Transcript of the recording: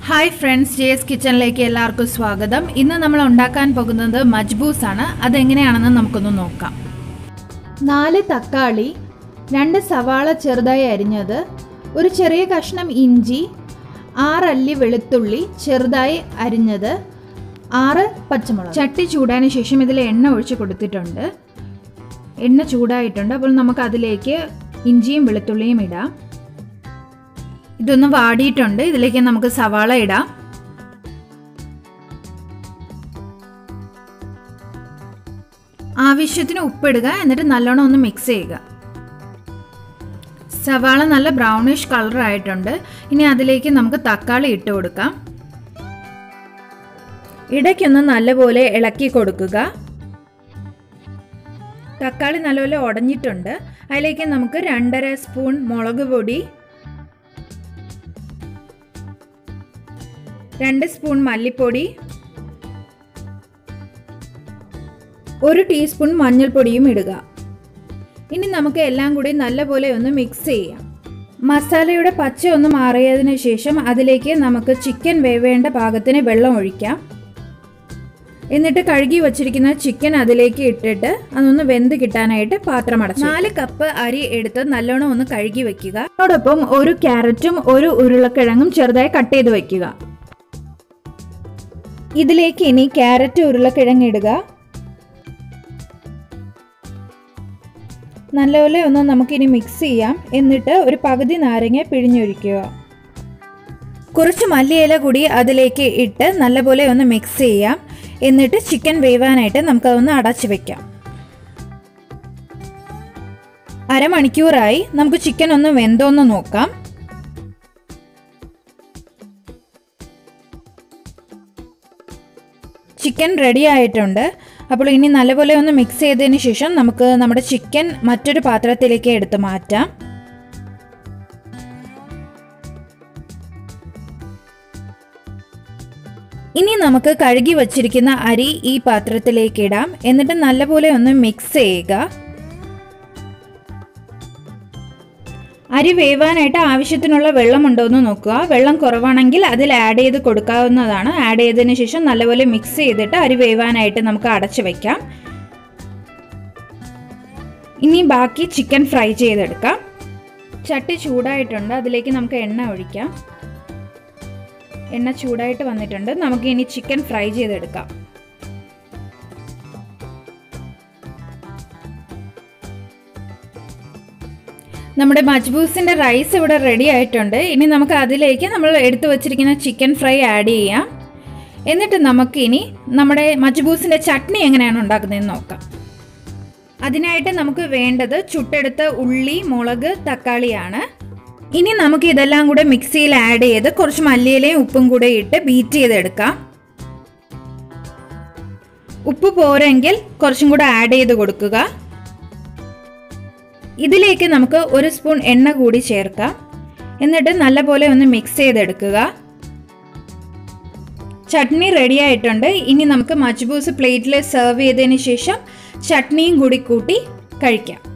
hi friends J S കിച്ചണിലേക്ക് എല്ലാവർക്കും സ്വാഗതം ഇന്ന് നമ്മൾ ഉണ്ടാക്കാൻ പോകുന്നത് മജ്ബൂസ് ആണ് അതെങ്ങനെയാണെന്ന് നമുക്കൊന്ന് നോക്കാം നാല് തക്കാളി രണ്ട് സവാള ചെറുതായി അരിഞ്ഞത് ഒരു ചെറിയ കഷ്ണം ഇഞ്ചി ആറല്ലി വെളുത്തുള്ളി ചെറുതായി അരിഞ്ഞത് ആറ് പച്ചമുളക് ചട്ടി ചൂടായതിനു ശേഷം ഇതിൽ എണ്ണ ഒഴിച്ച് കൊടുത്തിട്ടുണ്ട് എണ്ണ ചൂടായിട്ടുണ്ട് അപ്പോൾ നമുക്ക് അതിലേക്ക് ഇഞ്ചിയും വെളുത്തുള്ളിയും ഇടാം ഇതൊന്ന് വാടിയിട്ടുണ്ട് ഇതിലേക്ക് നമുക്ക് സവാള ഇടാം ആവശ്യത്തിന് ഉപ്പിടുക എന്നിട്ട് നല്ലോണം ഒന്ന് മിക്സ് ചെയ്യുക സവാള നല്ല ബ്രൗണിഷ് കളർ ആയിട്ടുണ്ട് ഇനി അതിലേക്ക് നമുക്ക് തക്കാളി ഇട്ട് കൊടുക്കാം ഇടയ്ക്കൊന്ന് നല്ലപോലെ ഇളക്കി കൊടുക്കുക തക്കാളി നല്ലപോലെ ഉടഞ്ഞിട്ടുണ്ട് അതിലേക്ക് നമുക്ക് രണ്ടര സ്പൂൺ മുളക് പൊടി രണ്ട് സ്പൂൺ മല്ലിപ്പൊടി ഒരു ടീസ്പൂൺ മഞ്ഞൾപ്പൊടിയും ഇടുക ഇനി നമുക്ക് എല്ലാം കൂടി നല്ലപോലെ ഒന്ന് മിക്സ് ചെയ്യാം മസാലയുടെ പച്ച ഒന്ന് മാറിയതിന് ശേഷം അതിലേക്ക് നമുക്ക് ചിക്കൻ വേവേണ്ട പാകത്തിന് വെള്ളം ഒഴിക്കാം എന്നിട്ട് കഴുകി വച്ചിരിക്കുന്ന ചിക്കൻ അതിലേക്ക് ഇട്ടിട്ട് അതൊന്ന് വെന്ത് കിട്ടാനായിട്ട് പാത്രം അടച്ചു നാല് കപ്പ് അരി എടുത്ത് നല്ലോണം ഒന്ന് കഴുകി വെക്കുക അതോടൊപ്പം ഒരു ക്യാരറ്റും ഒരു ഉരുളക്കിഴങ്ങും ചെറുതായി കട്ട് ചെയ്ത് വെക്കുക ഇതിലേക്ക് ഇനി ക്യാരറ്റ് ഉരുളക്കിഴങ്ങ് ഇടുക നല്ലപോലെ ഒന്ന് നമുക്കിനി മിക്സ് ചെയ്യാം എന്നിട്ട് ഒരു പകുതി നാരങ്ങ പിഴിഞ്ഞൊഴിക്കുക കുറച്ച് മല്ലിയില കൂടി അതിലേക്ക് ഇട്ട് നല്ലപോലെ ഒന്ന് മിക്സ് ചെയ്യാം എന്നിട്ട് ചിക്കൻ വേവാനായിട്ട് നമുക്കതൊന്ന് അടച്ചു വെക്കാം അരമണിക്കൂറായി നമുക്ക് ചിക്കൻ ഒന്ന് വെന്തോന്ന് നോക്കാം ചിക്കൻ റെഡി ആയിട്ടുണ്ട് അപ്പോൾ ഇനി നല്ലപോലെ ഒന്ന് മിക്സ് ചെയ്തതിന് ശേഷം നമുക്ക് നമ്മുടെ ചിക്കൻ മറ്റൊരു പാത്രത്തിലേക്ക് എടുത്ത് മാറ്റാം ഇനി നമുക്ക് കഴുകി വച്ചിരിക്കുന്ന അരി ഈ പാത്രത്തിലേക്ക് ഇടാം എന്നിട്ട് നല്ലപോലെ ഒന്ന് മിക്സ് ചെയ്യുക അരി വേവാനായിട്ട് ആവശ്യത്തിനുള്ള വെള്ളം ഉണ്ടോ എന്ന് നോക്കുക വെള്ളം കുറവാണെങ്കിൽ അതിൽ ആഡ് ചെയ്ത് കൊടുക്കാവുന്നതാണ് ആഡ് ചെയ്തതിന് ശേഷം നല്ലപോലെ മിക്സ് ചെയ്തിട്ട് അരി വേവാനായിട്ട് നമുക്ക് അടച്ചു വെക്കാം ഇനി ബാക്കി ചിക്കൻ ഫ്രൈ ചെയ്തെടുക്കാം ചട്ടി ചൂടായിട്ടുണ്ട് അതിലേക്ക് നമുക്ക് എണ്ണ ഒഴിക്കാം എണ്ണ ചൂടായിട്ട് വന്നിട്ടുണ്ട് നമുക്ക് ഇനി ചിക്കൻ ഫ്രൈ ചെയ്തെടുക്കാം നമ്മുടെ മജ്ബൂസിൻ്റെ റൈസ് ഇവിടെ റെഡി ആയിട്ടുണ്ട് ഇനി നമുക്ക് അതിലേക്ക് നമ്മൾ എടുത്തു വച്ചിരിക്കുന്ന ചിക്കൻ ഫ്രൈ ആഡ് ചെയ്യാം എന്നിട്ട് നമുക്ക് ഇനി നമ്മുടെ മജ്ബൂസിൻ്റെ ചട്നി എങ്ങനെയാണ് ഉണ്ടാക്കുന്നതെന്ന് നോക്കാം അതിനായിട്ട് നമുക്ക് വേണ്ടത് ചുട്ടെടുത്ത ഉള്ളി മുളക് തക്കാളിയാണ് ഇനി നമുക്ക് ഇതെല്ലാം കൂടെ മിക്സിയിൽ ആഡ് ചെയ്ത് കുറച്ച് മല്ലിയിലയും ഉപ്പും കൂടെ ഇട്ട് ബീറ്റ് ചെയ്തെടുക്കാം ഉപ്പ് പോരെങ്കിൽ കുറച്ചും കൂടെ ആഡ് ചെയ്ത് കൊടുക്കുക ഇതിലേക്ക് നമുക്ക് ഒരു സ്പൂൺ എണ്ണ കൂടി ചേർക്കാം എന്നിട്ട് നല്ലപോലെ ഒന്ന് മിക്സ് ചെയ്തെടുക്കുക ചട്നി റെഡി ആയിട്ടുണ്ട് ഇനി നമുക്ക് മജ്ബൂസ് പ്ലേറ്റിൽ സെർവ് ചെയ്തതിന് ശേഷം ചട്നിയും കൂടി കൂട്ടി കഴിക്കാം